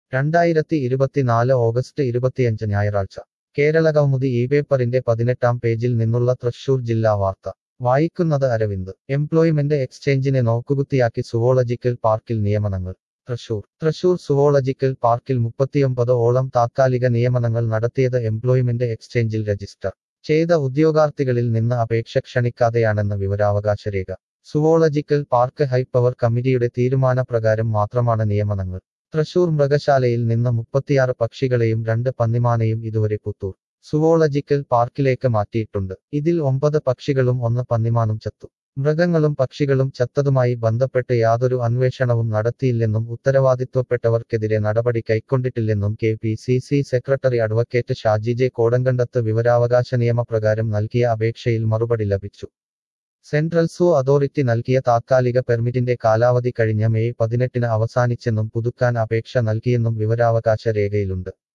രണ്ടായിരത്തി ഇരുപത്തിനാല് ഓഗസ്റ്റ് ഇരുപത്തിയഞ്ച് ഞായറാഴ്ച കേരള കൗമുദി ഈ പേപ്പറിന്റെ പതിനെട്ടാം പേജിൽ നിന്നുള്ള തൃശൂർ ജില്ലാ വാർത്ത വായിക്കുന്നത് അരവിന്ദ് എംപ്ലോയ്മെന്റ് എക്സ്ചേഞ്ചിനെ നോക്കുകുത്തിയാക്കി സുവോളജിക്കൽ പാർക്കിൽ നിയമനങ്ങൾ തൃശൂർ തൃശൂർ സുവോളജിക്കൽ പാർക്കിൽ മുപ്പത്തിയൊമ്പത് ഓളം താത്കാലിക നിയമനങ്ങൾ നടത്തിയത് എംപ്ലോയ്മെന്റ് എക്സ്ചേഞ്ചിൽ രജിസ്റ്റർ ചെയ്ത ഉദ്യോഗാർത്ഥികളിൽ നിന്ന് അപേക്ഷ ക്ഷണിക്കാതെയാണെന്ന് വിവരാവകാശ രേഖ സുവോളജിക്കൽ പാർക്ക് ഹൈപ്പവർ കമ്മിറ്റിയുടെ തീരുമാനപ്രകാരം മാത്രമാണ് നിയമനങ്ങൾ തൃശൂർ മൃഗശാലയിൽ നിന്ന് മുപ്പത്തിയാറ് പക്ഷികളെയും രണ്ട് പന്നിമാനെയും ഇതുവരെ പുത്തൂർ സുവോളജിക്കൽ പാർക്കിലേക്ക് മാറ്റിയിട്ടുണ്ട് ഇതിൽ ഒമ്പത് പക്ഷികളും ഒന്ന് പന്നിമാനും ചത്തു മൃഗങ്ങളും പക്ഷികളും ചത്തതുമായി ബന്ധപ്പെട്ട് യാതൊരു അന്വേഷണവും നടത്തിയില്ലെന്നും ഉത്തരവാദിത്വപ്പെട്ടവർക്കെതിരെ നടപടി കൈക്കൊണ്ടിട്ടില്ലെന്നും K P C C secretary advocate Shaji J Kodankandath വിവരാവകാശ നിയമപ്രകാരം നൽകിയ അപേക്ഷയിൽ മറുപടി ലഭിച്ചു സെൻട്രൽ സൂ അതോറിറ്റി നൽകിയ താത്കാലിക പെർമിറ്റിന്റെ കാലാവധി കഴിഞ്ഞ മെയ് പതിനെട്ടിന് അവസാനിച്ചെന്നും പുതുക്കാൻ അപേക്ഷ നൽകിയെന്നും വിവരാവകാശ രേഖയിലുണ്ട്